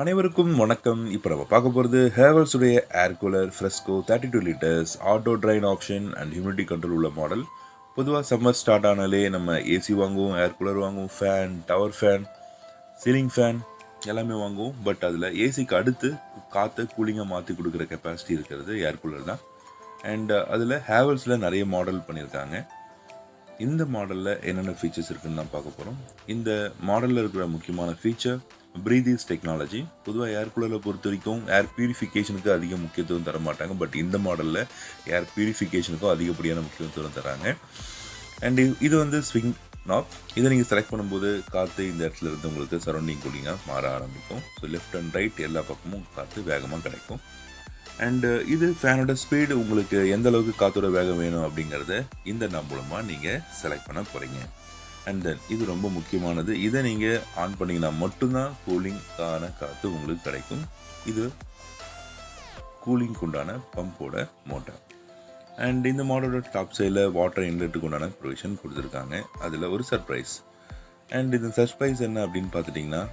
அனைவருக்கும் வணக்கம் இப்போ நம்ம பார்க்க போகிறது ஹேவல்ஸுடைய air cooler Fresco thirty two litres auto drain option and humidity control உள்ள மாடல் பொதுவாக சம்மர் ஸ்டார்ட் ஆனாலே நம்ம ஏசி வாங்குவோம் ஏர் கூலர் வாங்குவோம் fan tower fan ceiling fan எல்லாமே வாங்குவோம் பட் அதில் ஏசிக்கு அடுத்து காற்று கூலிங்காக மாற்றி கொடுக்குற கெப்பாசிட்டி இருக்கிறது ஏர் கூலர் தான் அண்ட் அதில் ஹேவல்ஸில் நிறைய மாடல் பண்ணியிருக்காங்க இந்த மாடலில் என்னென்ன ஃபீச்சர்ஸ் இருக்குன்னு தான் பார்க்க போகிறோம் இந்த மாடலில் இருக்கிற முக்கியமான ஃபீச்சர் ப்ரீதீஸ் டெக்னாலஜி பொதுவாக ஏர் கூலரில் பொறுத்த வரைக்கும் ஏர் பியூரிஃபிகேஷனுக்கு அதிக முக்கியத்துவம் தர மாட்டாங்க பட் இந்த மாடலில் ஏர் பியூரிஃபிகேஷனுக்கும் அதிகப்படியான முக்கியத்துவம் தராங்க அண்ட் இது வந்து ஸ்விங் நாப் இதை நீங்கள் செலக்ட் பண்ணும்போது காற்று இந்த இடத்துல இருந்து உங்களுக்கு சரௌண்டிங் கூலிங்காக மாற ஆரம்பிக்கும் ஸோ லெஃப்ட் அண்ட் ரைட் எல்லா பக்கமும் காற்று வேகமாக கிடைக்கும் அண்டு இது ஃபேனோட ஸ்பீடு உங்களுக்கு எந்த அளவுக்கு காற்றோட வேகம் வேணும் அப்படிங்கிறத இந்த நாப் மூலமாக நீங்கள் செலக்ட் பண்ண போகிறீங்க அண்ட் தென் இது ரொம்ப முக்கியமானது இதை நீங்கள் ஆன் பண்ணிங்கன்னா மட்டும்தான் கூலிங்கான காற்று உங்களுக்கு கிடைக்கும் இது கூலிங்க்கு உண்டான பம்போட மோட்டார் அண்ட் இந்த மாடலோட டாப் சைடில் வாட்டர் இன்லெட்டுக்கு உண்டான ப்ரொவிஷன் கொடுத்துருக்காங்க அதில் ஒரு சர்ப்ரைஸ் அண்ட் இந்த சர்ப்ரைஸ் என்ன அப்படின்னு பார்த்துட்டிங்கன்னா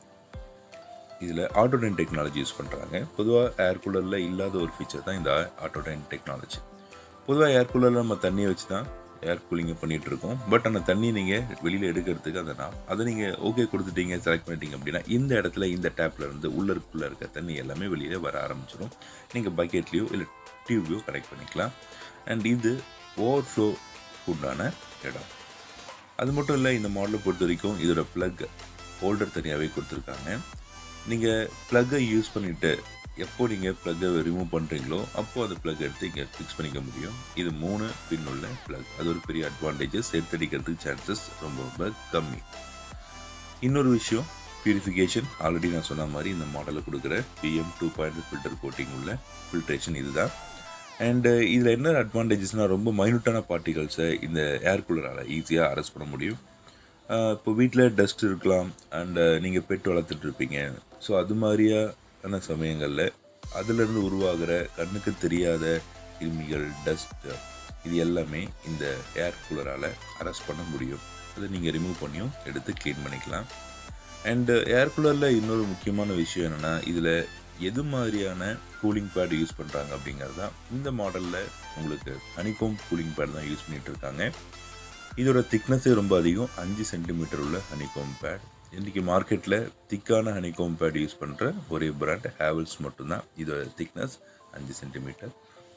இதில் ஆட்டோடைன் டெக்னாலஜி யூஸ் பண்ணுறாங்க பொதுவாக ஏர் கூலரில் இல்லாத ஒரு ஃபீச்சர் தான் இந்த ஆட்டோடைன் டெக்னாலஜி பொதுவாக ஏர் கூலரில் நம்ம தண்ணியை வச்சு தான் ஏர் கூலிங்கை பண்ணிகிட்டு இருக்கோம் பட் அந்த தண்ணி நீங்கள் வெளியில் எடுக்கிறதுக்கு அந்த நான் அதை நீங்கள் ஓகே கொடுத்துட்டீங்க செலக்ட் பண்ணிட்டீங்க அப்படின்னா இந்த இடத்துல இந்த டேப்பில் இருந்து உள்ளருக்குள்ளே இருக்க தண்ணி எல்லாமே வெளியே வர ஆரம்பிச்சிடும் நீங்கள் பக்கெட்லேயோ இல்லை டியூப்லையோ கனெக்ட் பண்ணிக்கலாம் அண்ட் இது ஓவர் ஃப்ளோ உண்டான இடம் அது மட்டும் இல்லை இந்த மாடலை பொறுத்த வரைக்கும் இதோட ப்ளக் ஹோல்டர் தனியாகவே கொடுத்துருக்காங்க நீங்கள் ப்ளக்கை யூஸ் பண்ணிவிட்டு எப்போ நீங்கள் ப்ளக்கை ரிமூவ் பண்ணுறீங்களோ அப்போது அந்த ப்ளக் எடுத்து இங்கே ஃபிக்ஸ் பண்ணிக்க முடியும் இது மூணு பின் உள்ள ப்ளக் அது ஒரு பெரிய அட்வான்டேஜஸ் எடுத்தடிக்கிறதுக்கு சான்சஸ் ரொம்ப ரொம்ப கம்மி இன்னொரு விஷயம் பியூரிஃபிகேஷன் ஆல்ரெடி நான் சொன்ன மாதிரி இந்த மாடலில் கொடுக்குற PM two point filter coating உள்ள ஃபில்ட்ரேஷன் இதுதான் அண்டு இதில் என்ன அட்வான்டேஜஸ்னால் ரொம்ப மைனூட்டான பார்ட்டிகல்ஸை இந்த ஏர் கூலரால் ஈஸியாக அரெஸ்ட் பண்ண முடியும் இப்போ வீட்டில் டஸ்ட் இருக்கலாம் அண்டு நீங்கள் பெட் வளர்த்துட்டு இருப்பீங்க ஸோ அது மாதிரியான சமயங்களில் அதிலிருந்து உருவாகிற கண்ணுக்கு தெரியாத கிருமிகள் டஸ்ட் இது எல்லாமே இந்த ஏர் கூலரால் அரெஸ்ட் பண்ண முடியும் அதை நீங்கள் ரிமூவ் பண்ணியும் எடுத்து க்ளீன் பண்ணிக்கலாம் அண்டு ஏர் கூலரில் இன்னொரு முக்கியமான விஷயம் என்னென்னா இதில் எது மாதிரியான கூலிங் பேட் யூஸ் பண்ணுறாங்க அப்படிங்கிறது தான் இந்த மாடலில் உங்களுக்கு ஹனிகோம் கூலிங் பேட் தான் யூஸ் பண்ணிகிட்டு இருக்காங்க இதோட திக்னஸே ரொம்ப அதிகம் அஞ்சு சென்டிமீட்டர் உள்ள ஹனிகோம் பேட் இன்றைக்கி மார்க்கெட்டில் திக்கான ஹனிகோம் பேட் யூஸ் பண்ணுற ஒரே பிராண்ட் ஹேவல்ஸ் மட்டும்தான் இதோட திக்னஸ் அஞ்சு சென்டிமீட்டர்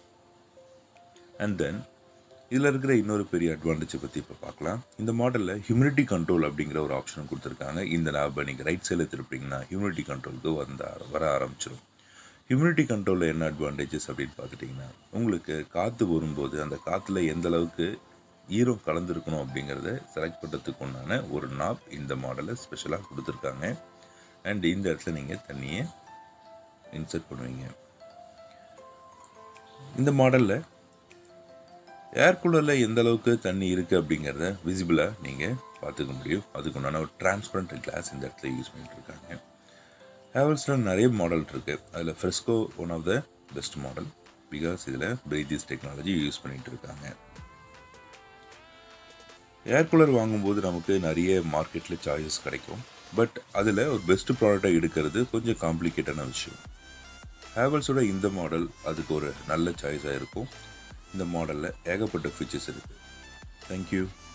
அண்ட் தென் இதில் இருக்கிற இன்னொரு பெரிய அட்வான்டேஜை பற்றி இப்போ பார்க்கலாம் இந்த மாடலில் ஹியூமிடிட்டி கண்ட்ரோல் அப்படிங்கிற ஒரு ஆப்ஷன் கொடுத்துருக்காங்க இந்த லாபை நீங்கள் ரைட் சைடில் திருப்பிங்கன்னா ஹியூமிடிட்டி கண்ட்ரோலுக்கு வந்த வர ஆரம்பிச்சிடும் ஹியூமிடிட்டி கண்ட்ரோலில் என்ன அட்வான்டேஜஸ் அப்படின்னு பார்த்துட்டிங்கன்னா உங்களுக்கு காற்று வரும்போது அந்த காற்றுல எந்த அளவுக்கு ஈரம் கலந்துருக்கணும் அப்படிங்கிறத செலக்ட் பண்ணுறதுக்கு உண்டான ஒரு நாப் இந்த மாடலில் ஸ்பெஷலாக கொடுத்துருக்காங்க அண்ட் இந்த இடத்துல நீங்கள் தண்ணியை இன்சர்ட் பண்ணுவீங்க இந்த மாடலில் ஏர் கூலரில் எந்த அளவுக்கு தண்ணி இருக்குது அப்படிங்கிறத விசிபிளாக நீங்கள் பார்த்துக்க முடியும் அதுக்கு உண்டான ஒரு டிரான்ஸ்பரண்ட் கிளாஸ் இந்த இடத்துல யூஸ் பண்ணிட்டு இருக்காங்க ஹேவல்ஸில் நிறைய மாடல் இருக்குது அதில் Fresco one of the best model because இதில் பிரீதிஸ் டெக்னாலஜி யூஸ் பண்ணிகிட்டு இருக்காங்க ஏர் கூலர் வாங்கும்போது நமக்கு நிறைய மார்க்கெட்டில் சாய்ஸஸ் கிடைக்கும் பட் அதில் ஒரு பெஸ்ட் ப்ராடக்டை எடுக்கிறது கொஞ்சம் காம்ப்ளிகேட்டான விஷயம் ஹேவல்ஸோட இந்த மாடல் அதுக்கு ஒரு நல்ல சாய்ஸாக இருக்கும் இந்த மாடலில் ஏகப்பட்ட ஃபீச்சர்ஸ் இருக்குது தேங்க்யூ